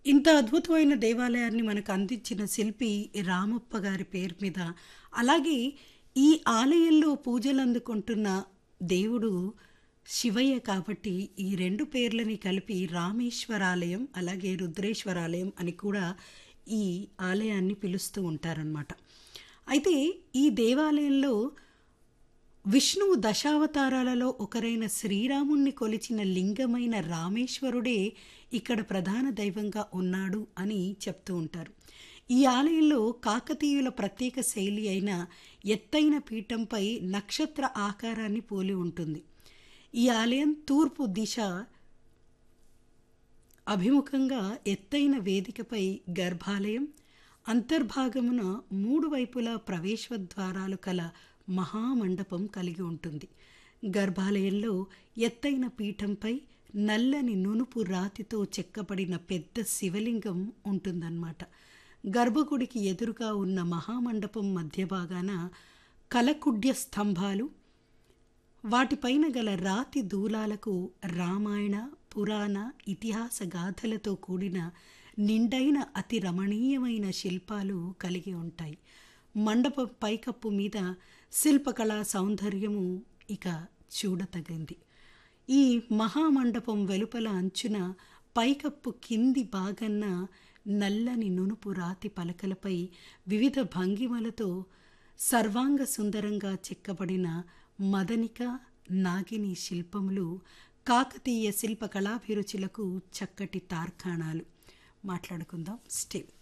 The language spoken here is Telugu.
ఇంత అద్భుతమైన దేవాలయాన్ని మనకు అందించిన శిల్పి రామప్ప గారి పేరు మీద అలాగే ఈ ఆలయంలో పూజలు అందుకుంటున్న దేవుడు శివయ్య కాబట్టి ఈ రెండు పేర్లని కలిపి రామేశ్వరాలయం అలాగే రుద్రేశ్వరాలయం అని కూడా ఈ ఆలయాన్ని పిలుస్తూ ఉంటారనమాట అయితే ఈ దేవాలయంలో విష్ణువు దశావతారాలలో ఒకరైన శ్రీరాముణ్ణి కొలిచిన లింగమైన రామేశ్వరుడే ఇక్కడ ప్రధాన దైవంగా ఉన్నాడు అని చెప్తూ ఉంటారు ఈ ఆలయంలో కాకతీయుల ప్రత్యేక శైలి అయిన ఎత్తైన పీఠంపై నక్షత్ర ఆకారాన్ని పోలి ఉంటుంది ఈ ఆలయం తూర్పు దిశ అభిముఖంగా ఎత్తైన వేదికపై గర్భాలయం అంతర్భాగమున మూడు వైపులా ప్రవేశద్వారాలు కల మహామండపం కలిగి ఉంటుంది గర్భాలయంలో ఎత్తైన పీఠంపై నల్లని నునుపు రాతితో చెక్కబడిన పెద్ద శివలింగం ఉంటుందన్నమాట గర్భగుడికి ఎదురుగా ఉన్న మహామండపం మధ్య భాగాన కలకుడ్య స్తంభాలు వాటిపైన గల రాతి దూలాలకు రామాయణ పురాణ ఇతిహాస గాథలతో కూడిన నిండైన అతి రమణీయమైన శిల్పాలు కలిగి ఉంటాయి మండపం పైకప్పు మీద శిల్పకళా సౌందర్యము ఇక చూడతగింది ఈ మహామండపం వెలుపల అంచున పైకప్పు కింది భాగన్న నల్లని నునుపు రాతి పలకలపై వివిధ భంగిమలతో సర్వాంగ సుందరంగా చెక్కబడిన మదనిక నాగిని శిల్పములు కాకతీయ శిల్ప కళాభిరుచులకు చక్కటి తార్కాణాలు మాట్లాడుకుందాం స్టిల్